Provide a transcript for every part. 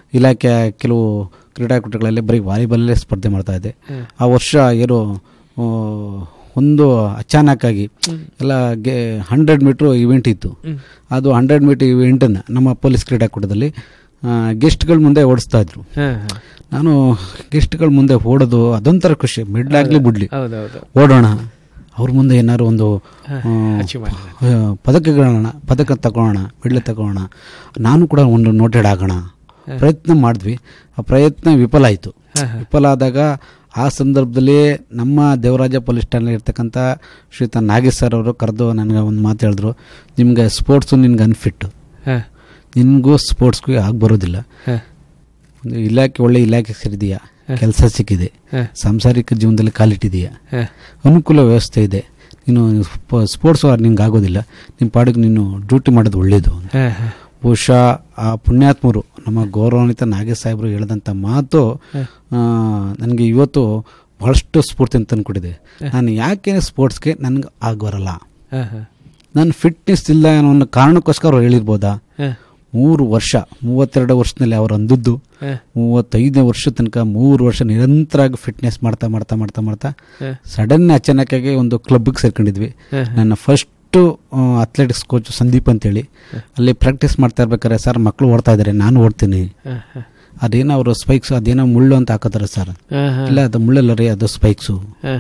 ಇಲಾಖೆ ಕೆಲವು ಕ್ರೀಡಾಕೂಟಗಳಲ್ಲಿ ಬರೀ ವಾಲಿಬಾಲಲ್ಲೇ ಸ್ಪರ್ಧೆ ಮಾಡ್ತಾ ಇದ್ದೆ ಆ ವರ್ಷ ಏನು ಆ, ಒಂದು ಅಚಾನಕ್ಕಾಗಿ ಎಲ್ಲ ಗೆ ಹಂಡ್ರೆಡ್ ಮೀಟ್ರ್ ಇವೆಂಟ್ ಇತ್ತು ಅದು ಹಂಡ್ರೆಡ್ ಮೀಟರ್ ಇವೆಂಟನ್ನು ನಮ್ಮ ಪೊಲೀಸ್ ಕ್ರೀಡಾಕೂಟದಲ್ಲಿ ಗೆಸ್ಟ್ಗಳ ಮುಂದೆ ಓಡಿಸ್ತಾ ಇದ್ರು ಹಾಂ ಹಾಂ ನಾನು ಗೆಸ್ಟ್ಗಳ ಮುಂದೆ ಓಡೋದು ಅದೊಂಥರ ಖುಷಿ ಮಿಡ್ಲಾಗ್ಲಿ ಬಿಡ್ಲಿ ಹೌದೌದು ಓಡೋಣ ಅವ್ರ ಮುಂದೆ ಏನಾದ್ರು ಒಂದು ಆ, achievement. ಆ, ಪದಕಗಳನ್ನ ಪದಕ ತಗೊಳ್ಳೋಣ ಮೆಡ್ಲ್ ತಗೊಳ್ಳೋಣ ನಾನು ಕೂಡ ಒಂದು ನೋಟೆಡ್ ಆಗೋಣ ಪ್ರಯತ್ನ ಮಾಡಿದ್ವಿ ಆ ಪ್ರಯತ್ನ ವಿಫಲ ಆಯಿತು ವಿಫಲ ಆದಾಗ ಆ ಸಂದರ್ಭದಲ್ಲಿ ನಮ್ಮ ದೇವರಾಜ ಪೊಲೀಸ್ ಠಾಣೆ ಇರ್ತಕ್ಕಂಥ ಶ್ರೀಯುತ ನಾಗೇಶ್ ಸರ್ ಅವರು ಕರೆದು ನನಗೆ ಒಂದು ಮಾತು ಹೇಳಿದ್ರು ನಿಮ್ಗೆ ಸ್ಪೋರ್ಟ್ಸು ನಿನ್ಗೆ ಅನ್ಫಿಟ್ಟು ಹಾಂ ನಿನಗೂ ಸ್ಪೋರ್ಟ್ಸ್ಗೂ ಆಗಿ ಬರೋದಿಲ್ಲ ಹಾಂ ಒಂದು ಇಲಾಖೆ ಒಳ್ಳೆ ಇಲಾಖೆ ಸೇರಿದೆಯಾ ಕೆಲಸ ಸಿಕ್ಕಿದೆ ಹಾಂ ಸಾಂಸಾರಿಕ ಜೀವನದಲ್ಲಿ ಕಾಲಿಟ್ಟಿದೆಯಾ ಹಾಂ ಅನುಕೂಲ ವ್ಯವಸ್ಥೆ ಇದೆ ನೀನು ಸ್ಪ- ಸ್ಪೋರ್ಟ್ಸ್ ನಿಂಗೆ ಆಗೋದಿಲ್ಲ ನಿಮ್ಮ ಪಾಡಿಗೆ ನೀನು ಡ್ಯೂಟಿ ಮಾಡೋದು ಒಳ್ಳೆಯದು ಹಾಂ ಹಾಂ ಬಹುಶಃ ಆ ಪುಣ್ಯಾತ್ಮರು ನಮ್ಮ ಗೌರವಾನ್ವಿತ ನಾಗೇಶ್ ಸಾಹೇಬರು ಹೇಳಿದಂಥ ಮಾತು ನನಗೆ ಇವತ್ತು ಬಹಳಷ್ಟು ಸ್ಫೂರ್ತಿ ಅಂತ ತಂದ್ಕೊಟ್ಟಿದೆ ನಾನು ಯಾಕೆ ಸ್ಪೋರ್ಟ್ಸ್ಗೆ ನನಗೆ ಆಗಬರಲ್ಲ ಹಾಂ ಹಾಂ ನನ್ನ ಫಿಟ್ನೆಸ್ ಇಲ್ಲ ಅನ್ನೋ ಒಂದು ಕಾರಣಕ್ಕೋಸ್ಕರ ಅವ್ರು ಹೇಳಿರ್ಬೋದಾ ಹಾಂ ಮೂರು ವರ್ಷ ಮೂವತ್ತೆರಡು ವರ್ಷದಲ್ಲಿ ಅವ್ರು ಅಂದದ್ದು ಹಾಂ ಮೂವತ್ತೈದನೇ ವರ್ಷ ತನಕ ಮೂರು ವರ್ಷ ನಿರಂತರವಾಗಿ ಫಿಟ್ನೆಸ್ ಮಾಡ್ತಾ ಮಾಡ್ತಾ ಮಾಡ್ತಾ ಮಾಡ್ತಾ ಹಾಂ ಸಡನ್ ಅಚಾನಕ್ಕಾಗಿ ಒಂದು ಕ್ಲಬ್ಗೆ ಸೇರ್ಕೊಂಡಿದ್ವಿ ಹಾಂ ನನ್ನ ಫಸ್ಟು ಅಥ್ಲೆಟಿಕ್ಸ್ ಕೋಚ್ ಸಂದೀಪ್ ಅಂತೇಳಿ ಅಲ್ಲಿ ಪ್ರಾಕ್ಟೀಸ್ ಮಾಡ್ತಾ ಇರ್ಬೇಕಾದ್ರೆ ಸರ್ ಮಕ್ಕಳು ಓಡ್ತಾ ಇದ್ದಾರೆ ನಾನು ಓಡ್ತೀನಿ ಹಾಂ ಹಾಂ ಅದೇನೋ ಅವರು ಸ್ಪೈಕ್ಸ್ ಅದೇನೋ ಮುಳ್ಳು ಅಂತ ಹಾಕೋತಾರೆ ಸರ್ ಹಾಂ ಹಾಂ ಇಲ್ಲ ಅದು ಮುಳ್ಳಲ್ಲ ರೀ ಅದು ಸ್ಪೈಕ್ಸು ಹಾಂ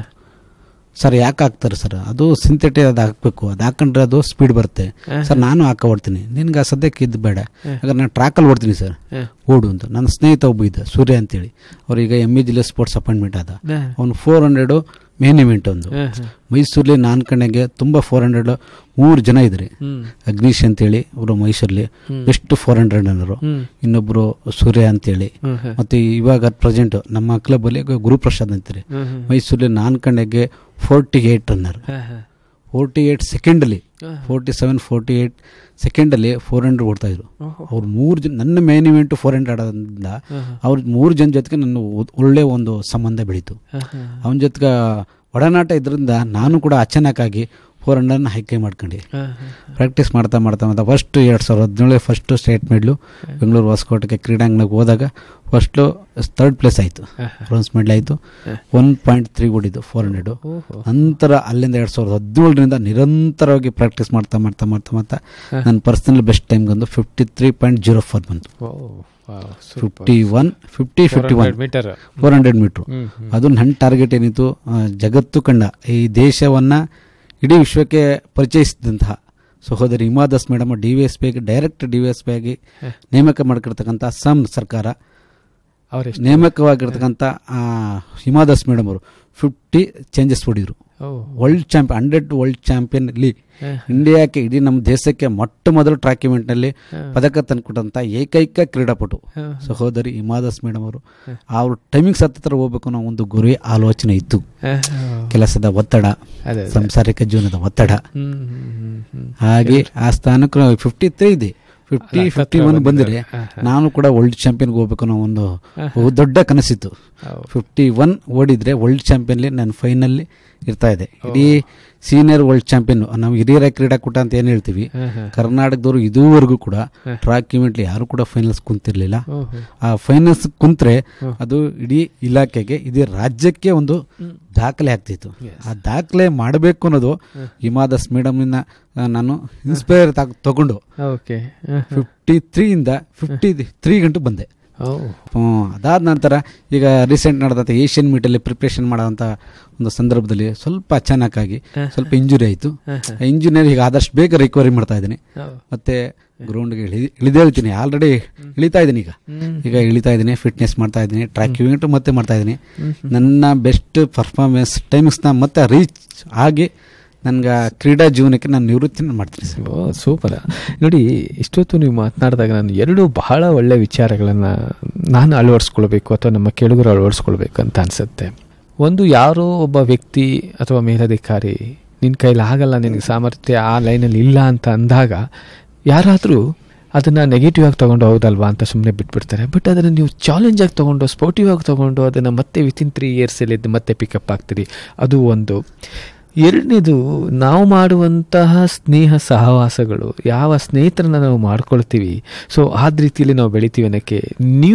ಸರ್ ಯಾಕೆ ಹಾಕ್ತಾರೆ ಸರ್ ಅದು ಸಿಂಥೆಟಿಕ್ ಅದು ಹಾಕಬೇಕು ಅದು ಹಾಕೊಂಡ್ರೆ ಅದು ಸ್ಪೀಡ್ ಬರುತ್ತೆ ಸರ್ ನಾನು ಹಾಕ ಓಡ್ತೀನಿ ನಿನ್ಗೆ ಆ ಸದ್ಯಕ್ಕೆ ಇದು ಬೇಡ ಹಾಗಾದ್ರೆ ನಾನು ಟ್ರ್ಯಾಕಲ್ಲಿ ಓಡ್ತೀನಿ ಸರ್ ಹಾಂ ಓಡು ಅಂತ ನನ್ನ ಸ್ನೇಹಿತ ಒಬ್ಬ ಇದ್ದ ಸೂರ್ಯ ಅಂತೇಳಿ ಅವ್ರೀಗ ಎಮ್ ಇ ಜಿಲ್ಲೆ ಸ್ಪೋರ್ಟ್ಸ್ ಅಪಾಯಿಂಟ್ಮೆಂಟ್ ಆದ ಹಾಂ ಅವನು ಫೋರ್ ಹಂಡ್ರೆಡು ಮೇನ್ ಇವೆಂಟ್ ಒಂದು ಹಾಂ ಹಾಂ ಮೈಸೂರಲ್ಲಿ ನಾನು ಕಣ್ಣಗೆ ತುಂಬ ಫೋರ್ ಹಂಡ್ರೆಡ್ ಮೂರು ಜನ ಇದ್ದಾರೆ ಹ್ಞೂ ಅಗ್ನೀಶ್ ಅಂತೇಳಿ ಅವರು ಮೈಸೂರಲ್ಲಿ ಹ್ಮ್. ಬೆಸ್ಟ್ ಫೋರ್ ಹಂಡ್ರೆಡ್ ಅನ್ನೋರು ಹ್ಞೂ ಇನ್ನೊಬ್ಬರು ಸೂರ್ಯ ಅಂತೇಳಿ ಹ್ಞೂ ಹಾಂ ಮತ್ತು ಇವಾಗ ಪ್ರೆಸೆಂಟ್ ನಮ್ಮ ಕ್ಲಬ್ಬಲ್ಲಿ ಗುರುಪ್ರಸಾದ್ ಅಂತಾರೆ ಹ್ಞೂ ಹ್ಞೂ ಮೈಸೂರಲ್ಲಿ ನಾನು ಕಣ್ಣಗೆ ಫೋರ್ಟಿ ಏಯ್ಟ್ ರನ್ನರ್ ಹಾಂ ಹಾಂ ಫೋರ್ಟಿ ಏಯ್ಟ್ ಸೆಕೆಂಡಲ್ಲಿ ಹಾಂ. ಫೋರ್ಟಿ ಸೆವೆನ್ ಫೋರ್ಟಿ ಏಯ್ಟ್ ಸೆಕೆಂಡಲ್ಲಿ ಫೋರ್ ಹಂಡ್ರೆಡ್ ಓಡ್ತಾಯಿದ್ರು ಓಹೋ. ಅವ್ರು ಮೂರು ಜನ ನನ್ನ ಮೇನ್ ಇವೆಂಟು ಫೋರ್ ಹಂಡ್ರೆಡ್ ಆದ್ರಿಂದ ಹಾಂ ಅವ್ರ ಮೂರು ಜನ ಜೊತೆಗೆ ನನ್ನ ಒ- ಒಳ್ಳೆ ಒಂದು ಸಂಬಂಧ ಬೆಳೀತು ಹಾಂ ಹಾಂ ಅವನ ಜೊತೆಗೆ ಒಡನಾಟ ಇದರಿಂದ ನಾನು ಕೂಡ ಅಚಾನಕ್ಕಾಗಿ ಫೋರ್ ಹಂಡ್ರೆಡ್ನ ಹೈಕೆ ಮಾಡ್ಕೊಂಡು ಹಾಂ ಹಾಂ ಪ್ರಾಕ್ಟೀಸ್ ಮಾಡ್ತಾ ಮಾಡ್ತಾ ಮಾಡ್ತಾ ಫಸ್ಟ್ ಎರಡು ಸಾವಿರದ ಹದಿನೇಳು ಫಸ್ಟು ಸ್ಟೇಟ್ ಮೆಡ್ಲು ಬೆಂಗಳೂರು ಹೊಸಕೋಟೆಗೆ ಕ್ರೀಡಾಂಗಣಕ್ಕೆ ಹೋದಾಗ ಫಸ್ಟು ಥರ್ಡ್ ಪ್ಲೇಸ್ ಆಯಿತು ಬ್ರೋನ್ಸ್ ಮೆಡಲ್ ಆಯಿತು ಒನ್ ಪಾಯಿಂಟ್ ತ್ರೀ ಓಡಿದ್ದು ಫೋರ್ ಹಂಡ್ರೆಡು ಓಹೋ ನಂತರ ಅಲ್ಲಿಂದ ಎರಡು ಸಾವಿರದ ಹದಿನೇಳರಿಂದ ನಿರಂತರವಾಗಿ ಪ್ರಾಕ್ಟೀಸ್ ಮಾಡ್ತಾ ಮಾಡ್ತಾ ಮಾಡ್ತಾ ಮಾಡ್ತಾ ನನ್ನ ಪರ್ಸನಲ್ ಬೆಸ್ಟ್ ಟೈಮ್ಗೆ ಒಂದು fifty three point zero four ಬಂತು ಓ wow fifty one fifty fifty one meter four hundred meter ಹ್ಞೂ ಹ್ಞೂ ಅದು ನನ್ನ ಟಾರ್ಗೆಟ್ ಏನಿತ್ತು ಆ, ಜಗತ್ತು ಕಂಡ ಈ ದೇಶವನ್ನು ಇಡೀ ವಿಶ್ವಕ್ಕೆ ಪರಿಚಯಿಸಿದಂತಹ ಸಹೋದರಿ Hima Das madam D V S P ಆಗಿ direct D V S P ಆಗಿ ನೇಮಕ ಮಾಡ್ಕಿರ್ತಕ್ಕಂಥ ಅಸ್ಸಾಂ ಸರ್ಕಾರ ಅವರೆಷ್ಟು ನೇಮಕವಾಗಿರ್ತಕ್ಕಂಥ ಆ, ಹಿಮಾ ದಾಸ್ ಮೇಡಮ್ ಅವರು ಫಿಫ್ಟಿ ಚೇಂಜಸ್ ಹೊಡಿದ್ರು ಓ world champion hundred world champion ಅಲ್ಲಿ ಹಾಂ ಇಂಡಿಯಾಕ್ಕೆ ಇಡೀ ನಮ್ಮ ದೇಶಕ್ಕೆ ಮೊಟ್ಟ ಮೊದಲು ಟ್ರ್ಯಾಕ್ ಇವೆಂಟ್ನಲ್ಲಿ ಪದಕ ತಂದುಕೊಟ್ಟಂಥ ಏಕೈಕ ಕ್ರೀಡಾಪಟು ಹಾಂ ಸಹೋದರಿ ಹಿಮಾದಾಸ್ ಮೇಡಮ್ ಅವರು ಅವ್ರ ಟೈಮಿಂಗ್ಸ್ ಹತ್ತಿರ ಹೋಗ್ಬೇಕು ಅನ್ನೋ ಒಂದು ಗುರಿ ಆಲೋಚನೆ ಇತ್ತು ಹಾಂ ಕೆಲಸದ ಒತ್ತಡ ಅದೇ ಅದೇ ಸಂಸಾರಿಕ ಜೀವನದ ಒತ್ತಡ ಹ್ಮ್ ಹ್ಮ್ ಹ್ಮ್ ಹ್ಮ್ ಹಾಗೆ ಆ ಸ್ಥಾನಕ್ಕೆ ಫಿಫ್ಟಿ ತ್ರೀ ಇದೆ ಫಿಫ್ಟಿ ಫಿಫ್ಟಿ ಒನ್ ಬಂದರೆ ನಾನು ಕೂಡ ವರ್ಲ್ಡ್ ಚಾಂಪಿಯನ್ಗೆ ಹೋಗ್ಬೇಕು ಅನ್ನೋ ಒಂದು ಬಹು ದೊಡ್ಡ ಕನಸಿತ್ತು ಹೌದು. ಫಿಫ್ಟಿ ಒನ್ ಓಡಿದ್ರೆ ವರ್ಲ್ಡ್ ಚಾಂಪಿಯನ್ಲಿ ನಾನು ಫೈನಲ್ಲಿ ಇರ್ತಾ ಇದೆ ಇಡೀ ಸೀನಿಯರ್ ವರ್ಲ್ಡ್ ಚಾಂಪಿಯನ್ ನಾವು ಹಿರಿಯರ ಕ್ರೀಡಾಕೂಟ ಅಂತ ಏನು ಹೇಳ್ತೀವಿ ಹಾಂ ಹಾಂ ಕರ್ನಾಟಕದವರು ಇದುವರೆಗೂ ಕೂಡ ಟ್ರ್ಯಾಕ್ ಇವೆಂಟ್ಲಿ ಯಾರು ಕೂಡ ಫೈನಲ್ಸ್ ಕುಂತಿರ್ಲಿಲ್ಲ ಓಹೋ ಆ ಫೈನಾನ್ಸ್ ಕುಂತ್ರೆ ಅದು ಇಡೀ ಇಲಾಖೆಗೆ ಇಡೀ ರಾಜ್ಯಕ್ಕೆ ಒಂದು ದಾಖಲೆ ಆಗ್ತಿತ್ತು ಆ ದಾಖಲೆ ಮಾಡಬೇಕು ಅನ್ನೋದು ಹಿಮಾದಾಸ್ ಮೇಡಮ್ನ ನಾನು ಇನ್ಸ್ಪೈರ್ ತಗೊಂಡು ಓಕೆ ಫಿಫ್ಟಿ ತ್ರೀಯಿಂದ ಫಿಫ್ಟಿ ತ್ರೀ ಗಂಟು ಬಂದೆ ಓ ಹ್ಮ್, ಅದಾದ ನಂತರ ಈಗ ರೀಸೆಂಟ್ ನಡೆದಂಥ ಏಷ್ಯನ್ ಮೀಟಲ್ಲಿ ಪ್ರಿಪ್ರೇಷನ್ ಮಾಡೋಂಥ ಒಂದು ಸಂದರ್ಭದಲ್ಲಿ ಸ್ವಲ್ಪ ಅಚಾನಕ್ಕಾಗಿ ಸ್ವಲ್ಪ ಇಂಜುರಿ ಆಯಿತು ಇಂಜುರಿಯಲ್ಲಿ ಈಗ ಆದಷ್ಟು ಬೇಗ ರಿಕವರಿ ಮಾಡ್ತಾ ಇದ್ದೀನಿ ಮತ್ತೆ ಗ್ರೌಂಡ್ಗೆ ಇಳಿ ಇಳಿದೇಳ್ತೀನಿ ಆಲ್ರೆಡಿ ಇಳಿತಾ ಇದ್ದೀನಿ ಈಗ ಈಗ ಇಳಿತಾ ಇದ್ದೀನಿ ಫಿಟ್ನೆಸ್ ಮಾಡ್ತಾ ಇದ್ದೀನಿ ಟ್ರ್ಯಾಕ್ ಇವೆಂಟ್ ಮತ್ತೆ ಮಾಡ್ತಾ ಇದ್ದೀನಿ ನನ್ನ ಬೆಸ್ಟ್ ಪರ್ಫಾರ್ಮೆನ್ಸ್ ಟೈಮಿಂಗ್ಸ್ನ ಮತ್ತೆ ರೀಚ್ ಆಗಿ ನನಗೆ ಕ್ರೀಡಾ ಜೀವನಕ್ಕೆ ನಾನು ನಿವೃತ್ತಿ ಮಾಡ್ತೀನಿ ಸರ್ ಓ ಸೂಪರ್ ನೋಡಿ ಇಷ್ಟೊತ್ತು ನೀವು ಮಾತನಾಡಿದಾಗ ನಾನು ಎರಡು ಬಹಳ ಒಳ್ಳೆ ವಿಚಾರಗಳನ್ನು ನಾನು ಅಳವಡಿಸ್ಕೊಳ್ಬೇಕು ಅಥವಾ ನಮ್ಮ ಕೆಳಗರು ಅಳವಡಿಸ್ಕೊಳ್ಬೇಕು ಅಂತ ಅನಿಸುತ್ತೆ ಒಂದು ಯಾರೋ ಒಬ್ಬ ವ್ಯಕ್ತಿ ಅಥವಾ ಮೇಲಧಿಕಾರಿ ನಿನ್ನ ಕೈಲಿ ಆಗಲ್ಲ ನಿನಗೆ ಸಾಮರ್ಥ್ಯ ಆ ಲೈನಲ್ಲಿ ಇಲ್ಲ ಅಂತ ಅಂದಾಗ ಯಾರಾದರೂ ಅದನ್ನು ನೆಗೆಟಿವ್ ಆಗಿ ತೊಗೊಂಡು ಹೌದಲ್ವಾ ಅಂತ ಸುಮ್ಮನೆ ಬಿಟ್ಬಿಡ್ತಾರೆ ಬಟ್ ಅದನ್ನು ನೀವು ಚಾಲೆಂಜ್ ಆಗಿ ತೊಗೊಂಡು ಸ್ಪೋರ್ಟಿವ್ ಆಗಿ ತೊಗೊಂಡು ಅದನ್ನು ಮತ್ತೆ ವಿತಿನ್ ತ್ರೀ ಇಯರ್ಸಲ್ಲಿ ಮತ್ತೆ ಪಿಕಪ್ ಆಗ್ತೀರಿ ಅದು ಒಂದು ಎರಡನೇದು ನಾವು ಮಾಡುವಂತಹ ಸ್ನೇಹ ಸಹವಾಸಗಳು ಯಾವ ಸ್ನೇಹಿತರನ್ನ ನಾವು ಮಾಡ್ಕೊಳ್ತೀವಿ ಸೊ ಆದ ರೀತಿಯಲ್ಲಿ ನಾವು ಬೆಳಿತೀವಿ ಅನ್ನೋಕ್ಕೆ ನೀವು